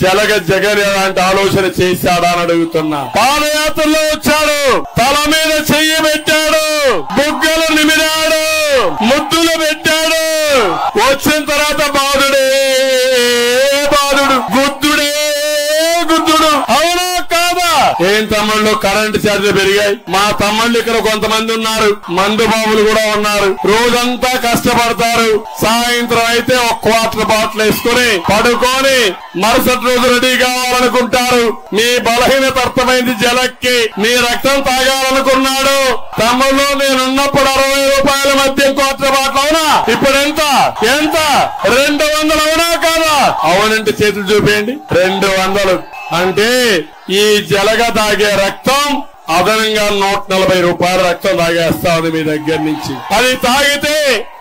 జలగ జగన్ ఎలాంటి ఆలోచన చేశాడా అని అడుగుతున్నా పాదయాత్రలో వచ్చాడు తల మీద చెయ్యి పెట్టాడు బుగ్గలు నిమిరాడు ముద్దులు పెట్టాడు వచ్చిన తర్వాత బాధుడే బాధుడు గుద్దుడే గుద్దుడు అవునా కాదా ఏం తమ్ముళ్ళు కరెంట్ ఛార్జీలు పెరిగాయి మా తమ్ముళ్ళు ఇక్కడ కొంతమంది ఉన్నారు మందు బాబులు కూడా ఉన్నారు రోజంతా కష్టపడతారు సాయంత్రం అయితే ఒక క్వార్టర్ బాటిల్ వేసుకుని పడుకొని మరుసటి రోజు రెడీ కావాలనుకుంటారు మీ బలహీనత అర్థమైంది జలక్కి మీ రక్తం తాగాలనుకున్నాడు తమ్ముళ్ళు నేనున్నప్పుడు అరవై రూపాయల మధ్య క్వార్టర్ బాటిల్ అవునా ఇప్పుడు ఎంత ఎంత రెండు వందలు అవునా కాదా అవునంటే చేతులు చూపేయండి రెండు వందలు అంటే ఈ జలగ తాగే రక్తం అదనంగా నూట నలభై రూపాయల రక్తం తాగేస్తా ఉంది మీ దగ్గర నుంచి అది తాగితే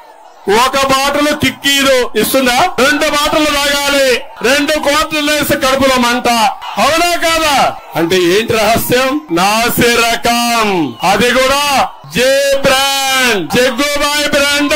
ఒక బాటలు కిక్కీలు ఇస్తుందా రెండు బాటలు తాగాలి రెండు కోట్లు వేస్తే కడుపులో మంట అవునా కాదా అంటే ఏంటి రహస్యం నాసి రకం అది కూడా J brand Jaggubhai brand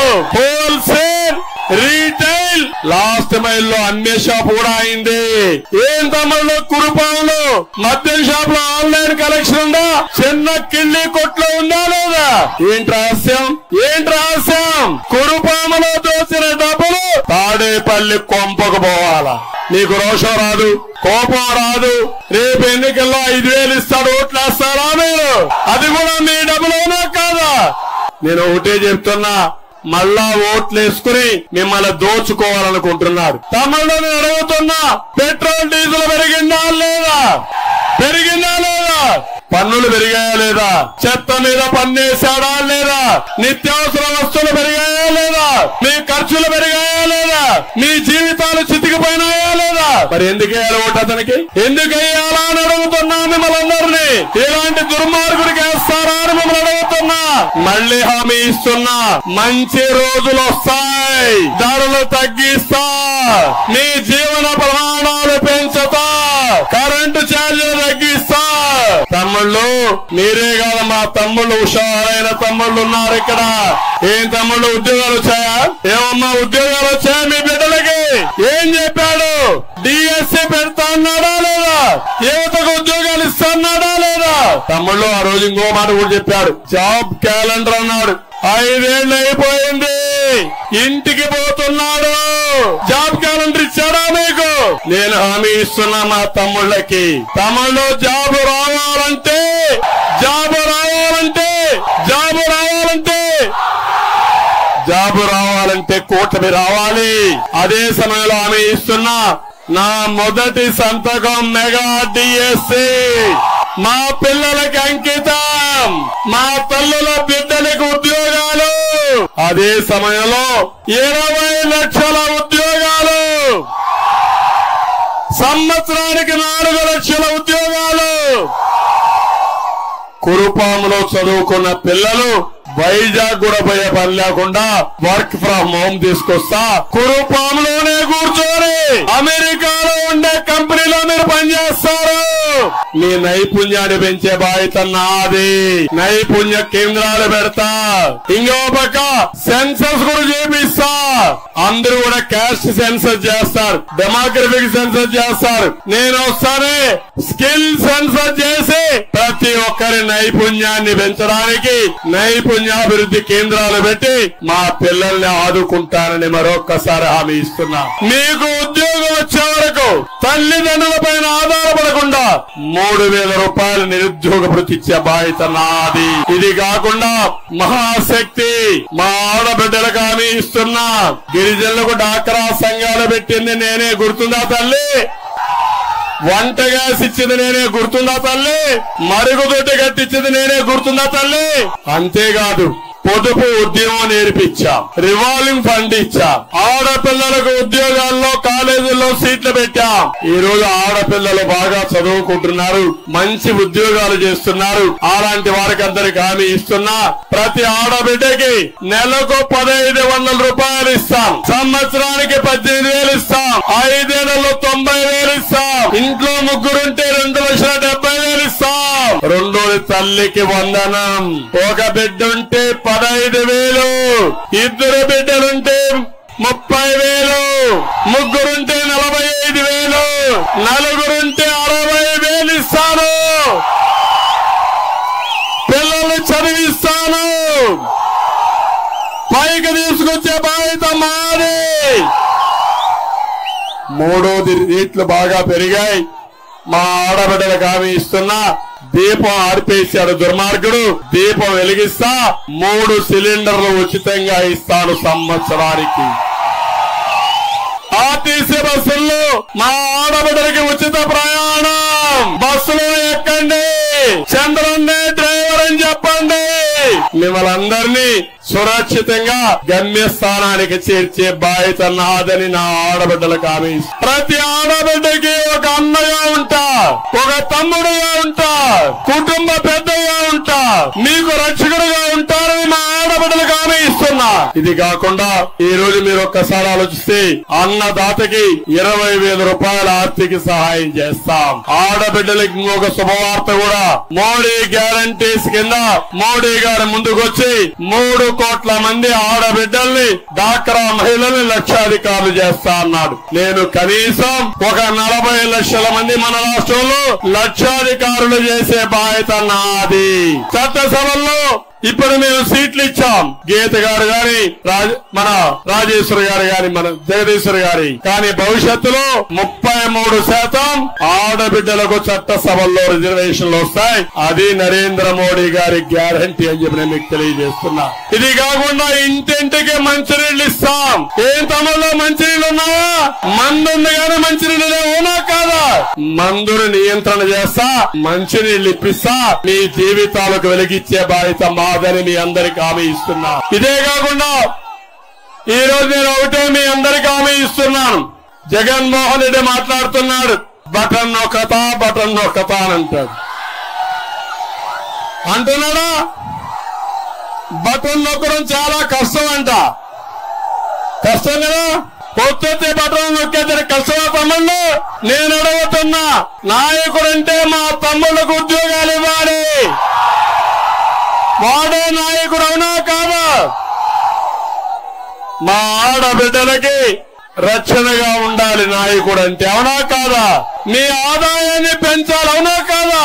wholesale retail last mile లో అమ్మే షాప్ కూడా అయింది ఏం తమ్ముళ్ళు కురుపాములు మద్యం షాప్ లో ఆన్లైన్ కలెక్షన్ ఉందా చిన్న కిళ్ళి కొట్లో ఉందా లేదా ఏంటి రహస్యం ఏంటి రహస్యం కురుపాములో దోచిన డబ్బులు తాడేపల్లి కొంపకు పోవాలా నీకు రోషం రాదు కోపం రాదు రేపు ఎన్నికల్లో ఐదు వేలు ఇస్తాడు ఓట్లు వేస్తారా మీరు అది కూడా మీ డబ్బులోనా కాదా నేను ఒకటే చెప్తున్నా మళ్ళా ఓట్లు వేసుకుని మిమ్మల్ని దోచుకోవాలనుకుంటున్నారు తమిళలో నేను అడుగుతున్నా పెట్రోల్ డీజిల్ పెరిగిందా లేదా పెరిగిందా లేదా పన్నులు పెరిగాయా లేదా చెత్త మీద పన్నేసాడా లేదా నిత్యావసర వస్తువులు పెరిగాయా లేదా మీ ఖర్చులు పెరిగాయా లేదా మీ జీవితాలు చితికిపోయినాయా లేదా మరి ఎందుకు వేయాలి ఓటు అతనికి ఎందుకు వేయాలా అని అడుగుతున్నా మిమ్మల్ని అందరినీ ఇలాంటి దుర్మార్గుడికి వేస్తారా అని మిమ్మల్ని అడుగుతున్నా మళ్ళీ హామీ ఇస్తున్నా మంచి రోజులు వస్తాయి ధరలు తగ్గిస్తా మీ జీవన ప్రమాణాలు పెంచుతా కరెంటు ఛార్జీలు తగ్గిస్తా తమ్ముళ్ళు మీరే కాదు మా తమ్ముళ్ళు హుషారైన తమ్ముళ్ళు ఉన్నారు ఇక్కడ ఏం తమ్ముళ్ళు ఉద్యోగాలు వచ్చాయా ఏమమ్మా ఉద్యోగాలు వచ్చాయా మీ బిడ్డలకి ఏం చెప్పాడు డిఎస్సి పెడతా అన్నాడా లేదా యువతకు ఉద్యోగాలు ఇస్తున్నాడా లేదా తమ్ముళ్ళు ఆ రోజు ఇంకో మాట కూడా చెప్పాడు జాబ్ క్యాలెండర్ అన్నాడు ఐదేళ్ళు అయిపోయింది ఇంటికి పోతున్నాడు జాబ్ క్యాలెండర్ ఇచ్చాడా మీకు నేను హామీ ఇస్తున్నా మా తమ్ముళ్ళకి తమ్ముళ్ళు జాబ్ రావాలంటే జాబ్ రావాలంటే జాబ్ రావాలంటే జాబు రావాలంటే కూటమి రావాలి అదే సమయంలో ఆమె ఇస్తున్నా నా మొదటి సంతకం మెగా డిఎస్సి మా పిల్లలకి అంకితం మా తల్లుల బిడ్డలకు ఉద్యోగాలు అదే సమయంలో ఇరవై లక్షల ఉద్యోగాలు సంవత్సరానికి నాలుగు లక్షల ఉద్యోగాలు కురుపాములో చదువుకున్న పిల్లలు వైజాగ్ కూడా పోయే పని లేకుండా వర్క్ ఫ్రం హోమ్ తీసుకొస్తా కురుపాములోనే కూర్చొని అమెరికాలో ఉండే కంపెనీలో మీరు పనిచేస్తారు మీ నైపుణ్యాన్ని పెంచే బాధ్యత నాది నైపుణ్య కేంద్రాలు పెడతా ఇంకో పక్క సెన్సస్ కూడా చేపిస్తా అందరూ కూడా క్యాస్ట్ సెన్సస్ చేస్తారు డెమోగ్రఫిక్ సెన్సస్ చేస్తారు నేను వస్తానే స్కిల్ సెన్సస్ చేసి ప్రతి ఒక్కరి నైపుణ్యాన్ని పెంచడానికి నైపుణ్యాభివృద్ధి కేంద్రాలు పెట్టి మా పిల్లల్ని ఆదుకుంటానని మరొక్కసారి హామీ ఇస్తున్నా మీకు ఉద్యోగం వచ్చే వరకు తల్లిదండ్రుల పైన ఆధారపడకుండా మూడు వేల రూపాయలు నిరుద్యోగ భృతి ఇచ్చే బాధ్యత నాది ఇది కాకుండా మహాశక్తి మా ఆడబిడ్డలకు హామీ ఇస్తున్నా గిరిజనులకు డాక్రా సంఘాలు పెట్టింది నేనే గుర్తుందా తల్లి వంట గ్యాస్ ఇచ్చింది నేనే గుర్తుందా తల్లి మరుగుదొడ్డి కట్టించింది నేనే గుర్తుందా తల్లి అంతేకాదు పొదుపు ఉద్యమం నేర్పించా రివాల్వింగ్ ఫండ్ ఇచ్చా ఆడపిల్లలకు ఉద్యోగాల్లో కాలేజీల్లో సీట్లు పెట్టాం ఈ రోజు ఆడపిల్లలు బాగా చదువుకుంటున్నారు మంచి ఉద్యోగాలు చేస్తున్నారు అలాంటి వారికి అందరికి హామీ ఇస్తున్నా ప్రతి ఆడబిడ్డకి నెలకు పదహైదు వందల రూపాయలు ఇస్తాం సంవత్సరానికి పద్దెనిమిది వేలు ఇస్తాం ఐదేళ్లలో తొంభై వేలు ఇస్తాం ఇంట్లో ముగ్గురుంటే రెండు లక్షల డెబ్బై వేలు ఇస్తాం రెండోది తల్లికి వందనం ఒక బిడ్డ ఉంటే పదహైదు వేలు ఇద్దరు బిడ్డలుంటే ముప్పై వేలు ముగ్గురుంటే నలభై ఐదు వేలు నలుగురుంటే అరవై వేలు ఇస్తాను పిల్లల్ని చదివిస్తాను పైకి తీసుకొచ్చే బాధ్యత మాది మూడోది రేట్లు బాగా పెరిగాయి మా ఆడబిడ్డలకు హామీ ఇస్తున్నా దీపం ఆర్పేశాడు దుర్మార్గుడు దీపం వెలిగిస్తా మూడు సిలిండర్లు ఉచితంగా ఇస్తాను సంవత్సరానికి ఆర్టీసీ బస్సుల్లో మా ఆడబిడ్డలకి ఉచిత ప్రయాణం బస్సులో ఎక్కండి చంద్రన్నే డ్రైవర్ అని చెప్పండి మిమ్మల్ని అందరినీ సురక్షితంగా గమ్యస్థానానికి చేర్చే బాధ్యత నాదని నా ఆడబిడ్డలకు హామీ ఇస్తా. ప్రతి ఆడబిడ్డకి ఒక అన్నగా ఉంటా ఒక తమ్ముడుగా ఉంటా కుటుంబ పెద్దగా ఉంటా మీకు రక్షకుడుగా ఉంటారని మా ఆడబిడ్డలకు హామీ ఇస్తున్నా ఇది కాకుండా ఈ రోజు మీరు ఒక్కసారి ఆలోచిస్తే అన్నదాతకి ఇరవై వేల రూపాయల ఆర్థిక సహాయం చేస్తాం ఆడబిడ్డలకి ఇంకొక శుభవార్త కూడా మోడీ గ్యారంటీస్ కింద మోడీ గారు ముందుకొచ్చి మూడు కోట్ల మంది ఆడబిడ్డల్ని డాక్రా మహిళల్ని లక్షాధికారులు చేస్తా అన్నాడు నేను కనీసం ఒక నలభై లక్షల మంది మన రాష్ట్రంలో లక్షాధికారులు చేసే బాధ్యత నాది చట్టసభల్లో ఇప్పుడు మేము సీట్లు ఇచ్చాం గీత గారు గాని రాజ- మన రాజేశ్వర గారు గాని మన జగదీశ్వర్ గారి కానీ భవిష్యత్తులో ముప్పై మూడు శాతం ఆడబిడ్డలకు చట్టసభల్లో రిజర్వేషన్లు వస్తాయి అది నరేంద్ర మోడీ గారి గ్యారంటీ అని చెప్పి నేను మీకు తెలియజేస్తున్నా ఇది కాకుండా ఇంటింటికి మంచినీళ్ళు ఇస్తాం ఏం తమలో మంచినీళ్ళు ఉన్నావా మందు ఉంది కానీ మంచినీళ్ళు లేవునా కాదా మందుని నియంత్రణ చేస్తా మంచినీళ్ళు ఇప్పిస్తా మీ జీవితాలకు వెలిగిచ్చే బాధ్యత మాదని మీ అందరికి హామీ ఇస్తున్నా ఇదే కాకుండా ఈ రోజు నేను ఒకటే మీ అందరికి హామీ ఇస్తున్నాను జగన్మోహన్ రెడ్డి మాట్లాడుతున్నాడు బటన్ నొక్కతా బటన్ నొక్కతా అని అంటాడు అంటున్నాడా బటన్ నొక్కడం చాలా కష్టం అంట కష్టం కదా పొద్దుతే బటన్ నొక్కేది కష్టమా తమ్ముళ్ళు నేను అడుగుతున్నా నాయకుడంటే మా తమ్ముళ్ళకు ఉద్యోగాలు ఇవ్వాలి వాడే నాయకుడు అవునా కాదా మా ఆడబిడ్డలకి రక్షణగా ఉండాలి నాయకుడు అంటే అవునా కాదా మీ ఆదాయాన్ని పెంచాలి అవునా కాదా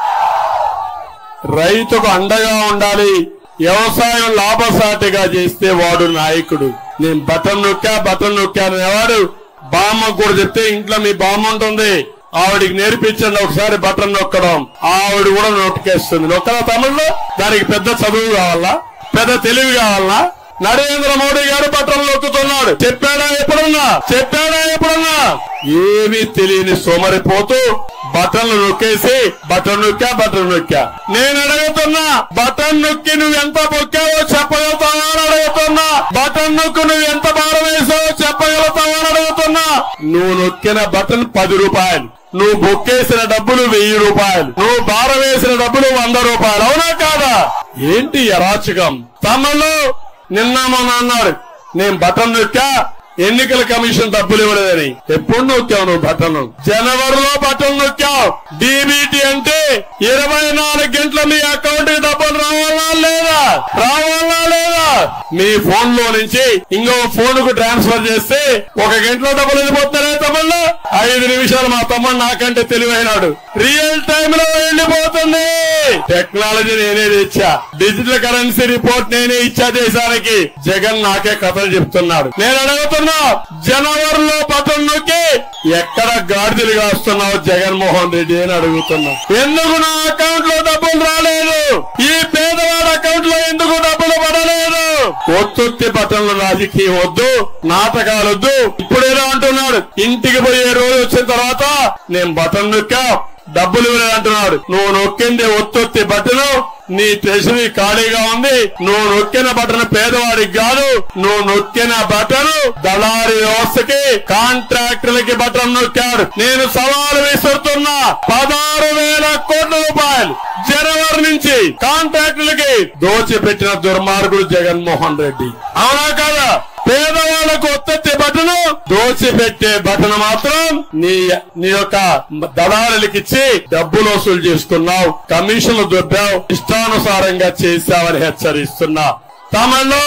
రైతుకు అండగా ఉండాలి వ్యవసాయం లాభసాటిగా చేస్తే వాడు నాయకుడు నేను బటన్ నొక్కా బటన్ నొక్కాను అనేవాడు బామ్మకు కూడా చెప్తే ఇంట్లో మీ బామ్మ ఉంటుంది ఆవిడికి నేర్పించండి ఒకసారి బటన్ నొక్కడం ఆవిడ కూడా నొక్కేస్తుంది నొక్కదా తమిళ్లో దానికి పెద్ద చదువు కావాలా పెద్ద తెలివి కావాలా నరేంద్ర మోడీ గారు బట్టలు నొక్కుతున్నాడు చెప్పాడా ఎప్పుడన్నా చెప్పాడా ఎప్పుడన్నా ఏమీ తెలియని సోమరిపోతూ బటన్లు నొక్కేసి బటన్ నొక్కా బటన్ నొక్కా నేను అడుగుతున్నా బటన్ నొక్కి నువ్వు ఎంత మొక్కావో చెప్పగలుగుతావా అని అడుగుతున్నా బటన్ నొక్కి నువ్వు ఎంత భారం వేసావో చెప్పగలుగుతావా అని అడుగుతున్నా నువ్వు నొక్కిన బటన్ పది రూపాయలు నువ్వు బొక్కేసిన డబ్బులు వెయ్యి రూపాయలు నువ్వు భారం వేసిన డబ్బులు వంద రూపాయలు అవునా కాదా ఏంటి ఈ అరాచకం తమలో నిన్న మొన్న అన్నాడు నేను బటన్ నొక్కా ఎన్నికల కమిషన్ డబ్బులు ఇవ్వలేదని ఎప్పుడు నొక్కావు నువ్వు బటన్ జనవరిలో బటన్ నొక్కావు డీబీటీ అంటే ఇరవై నాలుగు గంటల మీ అకౌంట్ కి డబ్బులు రావాలా లేదా రావాలా లేదా మీ ఫోన్ లో నుంచి ఇంకో ఫోన్ కు ట్రాన్స్ఫర్ చేస్తే ఒక గంటలో డబ్బులు వెళ్ళిపోతున్నారే తమ్ముళ్ళు ఐదు నిమిషాలు మా తమ్ముడు నాకంటే తెలివైనాడు రియల్ టైమ్ లో వెళ్ళిపోతుంది టెక్నాలజీ నేనే తెచ్చా డిజిటల్ కరెన్సీ రిపోర్ట్ నేనే ఇచ్చా దేశానికి జగన్ నాకే కథలు చెప్తున్నాడు నేను అడుగుతున్నా జనవరిలో బటన్ నొక్కి ఎక్కడ గాడిదలు కాస్తున్నావు జగన్మోహన్ రెడ్డి అని అడుగుతున్నా ఎందుకు నా అకౌంట్ లో డబ్బులు రాలేదు ఈ పేదవాడి అకౌంట్ లో ఎందుకు డబ్బులు పడలేదు ఒత్తుత్తి బటన్లు రాజకీయం వద్దు నాటకాలు వద్దు ఇప్పుడేదో అంటున్నాడు ఇంటికి పోయే రోజు వచ్చిన తర్వాత నేను బటన్ నొక్కా డబ్బులు ఇవ్వలేదు అంటున్నాడు నువ్వు నొక్కింది ఒత్తొత్తి బట్టను నీ ట్రెషరీ ఖాళీగా ఉంది నువ్వు నొక్కిన బటన్ పేదవాడికి కాదు నువ్వు నొక్కిన బటన్ దళారి వ్యవస్థకి కాంట్రాక్టులకి బటన్ నొక్కాడు నేను సవాలు విసురుతున్నా పదహారు వేల కోట్ల రూపాయలు జనవరి నుంచి కాంట్రాక్టులకి దోచిపెట్టిన దుర్మార్గుడు జగన్మోహన్ రెడ్డి అవునా కాదా పేదవాళ్ళకు ఒత్తెత్తే బటను దోచిపెట్టే బటన్ మాత్రం నీ నీ యొక్క దళారులకి ఇచ్చి డబ్బులు వసూలు చేసుకున్నావు కమిషన్లు దొబ్బావు ఇష్టానుసారంగా చేశావని హెచ్చరిస్తున్నా తమలో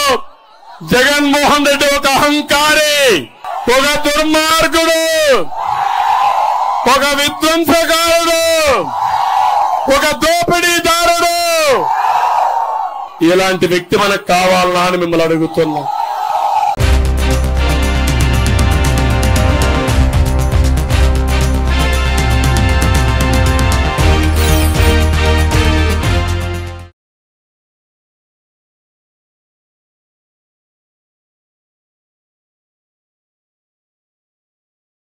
జగన్మోహన్ రెడ్డి ఒక అహంకారి ఒక దుర్మార్గుడు ఒక విధ్వంసకారుడు ఒక దోపిడీదారుడు ఇలాంటి వ్యక్తి మనకు కావాలనా అని మిమ్మల్ని అడుగుతున్నా